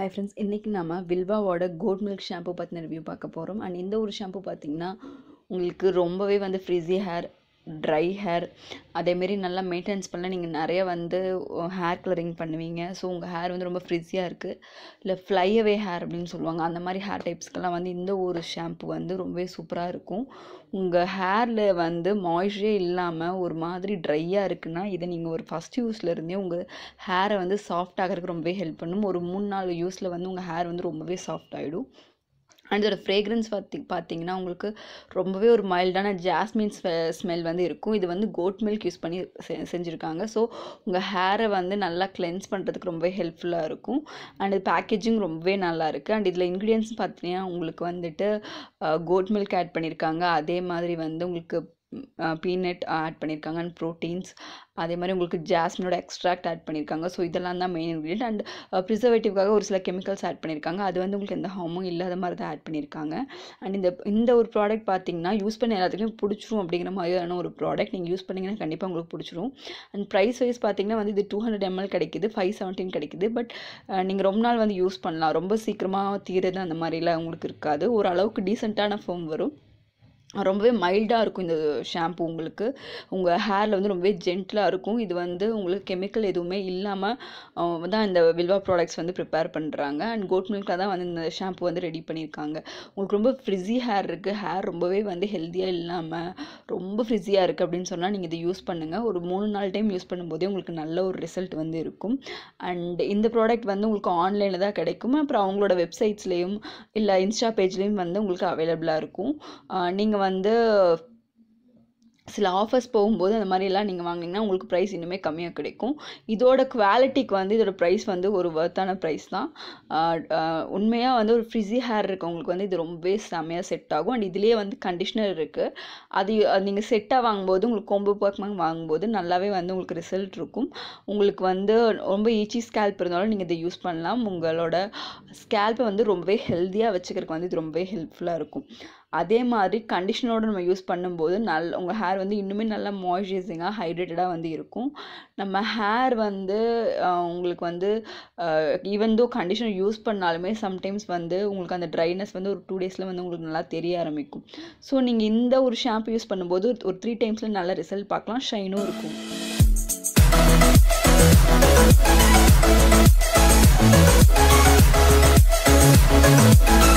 Hi friends இன்றைக்கி நம்ம வில்வாவோட கோட் மில்க் ஷாம்பு பற்றின ரிவ்யூ பார்க்க போகிறோம் அண்ட் இந்த ஒரு ஷாம்பு பார்த்திங்கன்னா உங்களுக்கு ரொம்பவே வந்து ஃப்ரிஸி ஹேர் ட்ரை ஹேர் அதேமாரி நல்லா மெயின்டெனன்ஸ் பண்ணல நீங்கள் நிறைய வந்து ஹேர் கலரிங் பண்ணுவீங்க ஸோ உங்கள் ஹேர் வந்து ரொம்ப ஃப்ரிஸியாக இருக்குது இல்லை ஃப்ளை அவே ஹேர் அப்படின்னு சொல்லுவாங்க அந்த மாதிரி ஹேர் டைப்ஸ்க்கெல்லாம் வந்து இந்த ஒரு ஷாம்பு வந்து ரொம்பவே சூப்பராக இருக்கும் உங்கள் ஹேரில் வந்து மாய்ஸ்சரே இல்லாமல் ஒரு மாதிரி ட்ரையாக இருக்குன்னா இதை நீங்கள் ஒரு ஃபஸ்ட் யூஸில் இருந்தே உங்கள் ஹேரை வந்து சாஃப்ட் ஆகிறதுக்கு ரொம்பவே ஹெல்ப் பண்ணும் ஒரு மூணு நாலு யூஸில் வந்து உங்கள் ஹேர் வந்து ரொம்பவே சாஃப்ட் ஆகிடும் அண்ட் இதோட ஃப்ரேக்ரன்ஸ் பார்த்தி பார்த்தீங்கன்னா உங்களுக்கு ரொம்பவே ஒரு மைல்டான ஜாஸ்மின் ஸ்மெல் வந்து இருக்கும் இது வந்து கோட் மில்க் யூஸ் பண்ணி செ செஞ்சுருக்காங்க ஸோ உங்கள் ஹேரை வந்து நல்லா கிளென்ஸ் பண்ணுறதுக்கு ரொம்பவே ஹெல்ப்ஃபுல்லாக இருக்கும் அண்ட் இது பேக்கேஜிங் ரொம்பவே நல்லா இருக்குது அண்ட் இதில் இன்க்ரீடியன்ஸ் பார்த்தீங்கன்னா உங்களுக்கு வந்துட்டு கோட் மில்க் ஆட் பண்ணியிருக்காங்க அதே மாதிரி வந்து உங்களுக்கு பீனட் ஆட் பண்ணியிருக்காங்க அண்ட் ப்ரோட்டீன்ஸ் அதே மாதிரி உங்களுக்கு ஜாஸ்மினோட எக்ஸ்ட்ராக்ட் ஆட் பண்ணியிருக்காங்க ஸோ இதெல்லாம் தான் மெயின் இன்க்ரீடியன்ட் அண்ட் ப்ரிசர்வேட்டிவ்காக ஒரு சில கெமிக்கல்ஸ் ஆட் பண்ணியிருக்காங்க அது வந்து உங்களுக்கு எந்த ஹார்மும் இல்லாத மாதிரி தான் ஆட் பண்ணியிருக்காங்க அண்ட் இந்த இந்த ஒரு ப்ராடக்ட் பார்த்தீங்கன்னா யூஸ் பண்ண எல்லாத்துக்குமே பிடிச்சிரும் அப்படிங்கிற மாதிரியான ஒரு ப்ராடக்ட் நீங்கள் யூஸ் பண்ணிங்கன்னா கண்டிப்பாக உங்களுக்கு பிடிச்சிரும் அண்ட் ப்ரைஸ் வைஸ் பார்த்தீங்கன்னா வந்து இது டூ ஹண்ட்ரட் எம்எல் கிடைக்குது ஃபைவ் செவன்டீன் கிடைக்குது பட் நீங்கள் ரொம்ப நாள் வந்து யூஸ் பண்ணலாம் ரொம்ப சீக்கிரமாக தீரது அந்த மாதிரிலாம் உங்களுக்கு இருக்காது ஓரளவுக்கு டீசெண்டான ஃபோம் வரும் ரொம்பவே மைல்டாக இருக்கும் இந்த ஷாம்பு உங்களுக்கு உங்கள் ஹேரில் வந்து ரொம்பவே ஜென்டிலாக இருக்கும் இது வந்து உங்களுக்கு கெமிக்கல் எதுவுமே இல்லாமல் தான் இந்த வில்வா ப்ராடக்ட்ஸ் வந்து ப்ரிப்பேர் பண்ணுறாங்க அண்ட் கோட் மில்கில் தான் வந்து இந்த ஷாம்பு வந்து ரெடி பண்ணியிருக்காங்க உங்களுக்கு ரொம்ப ஃப்ரிஸி ஹேர் இருக்குது ஹேர் ரொம்பவே வந்து ஹெல்த்தியாக இல்லாமல் ரொம்ப ஃப்ரிஸியாக இருக்குது அப்படின்னு சொன்னால் நீங்கள் இதை யூஸ் பண்ணுங்கள் ஒரு மூணு நாலு டைம் யூஸ் பண்ணும்போதே உங்களுக்கு நல்ல ஒரு ரிசல்ட் வந்து இருக்கும் அண்ட் இந்த ப்ராடக்ட் வந்து உங்களுக்கு ஆன்லைனில் தான் கிடைக்கும் அப்புறம் அவங்களோட வெப்சைட்ஸ்லேயும் இல்லை இன்ஸ்டா பேஜ்லேயும் வந்து உங்களுக்கு அவைலபிளாக இருக்கும் நீங்கள் வந்து சில ஆஃபர்ஸ் போகும்போது அந்த மாதிரிலாம் நீங்கள் வாங்கினீங்கன்னா உங்களுக்கு ப்ரைஸ் இன்னுமே கம்மியாக கிடைக்கும் இதோட குவாலிட்டிக்கு வந்து இதோட ப்ரைஸ் வந்து ஒரு ஒர்த்தான ப்ரைஸ் தான் உண்மையாக வந்து ஒரு ஃப்ரிஸி ஹேர் இருக்கவங்களுக்கு வந்து இது ரொம்பவே செம்மையாக செட் ஆகும் அண்ட் இதுலேயே வந்து கண்டிஷ்னர் இருக்குது அது நீங்கள் செட்டாக வாங்கும்போது உங்களுக்கு கொம்பு பக்கம் வாங்கும்போது நல்லாவே வந்து உங்களுக்கு ரிசல்ட் இருக்கும் உங்களுக்கு வந்து ரொம்ப ஈச்சி ஸ்கேல்ப் இருந்தாலும் நீங்கள் இதை யூஸ் பண்ணலாம் உங்களோட ஸ்கேல்ப்பை வந்து ரொம்பவே ஹெல்த்தியாக வச்சுக்கிறதுக்கு வந்து இது ரொம்பவே ஹெல்ப்ஃபுல்லாக இருக்கும் அதே மாதிரி கண்டிஷனரோடு நம்ம யூஸ் பண்ணும்போது நல் உங்கள் ஹேர் வந்து இன்னுமே நல்லா மாய்ஸ்சரைசிங்காக ஹைட்ரேட்டடாக வந்து இருக்கும் நம்ம ஹேர் வந்து உங்களுக்கு வந்து ஈவன் தோ கண்டிஷனர் யூஸ் பண்ணாலுமே சம்டைம்ஸ் வந்து உங்களுக்கு அந்த ட்ரைனஸ் வந்து ஒரு டூ டேஸில் வந்து உங்களுக்கு நல்லா தெரிய ஆரம்பிக்கும் ஸோ நீங்கள் இந்த ஒரு ஷாம்பு யூஸ் பண்ணும்போது ஒரு த்ரீ டைம்ஸில் நல்ல ரிசல்ட் பார்க்கலாம் ஷைனும் இருக்கும் Thank you.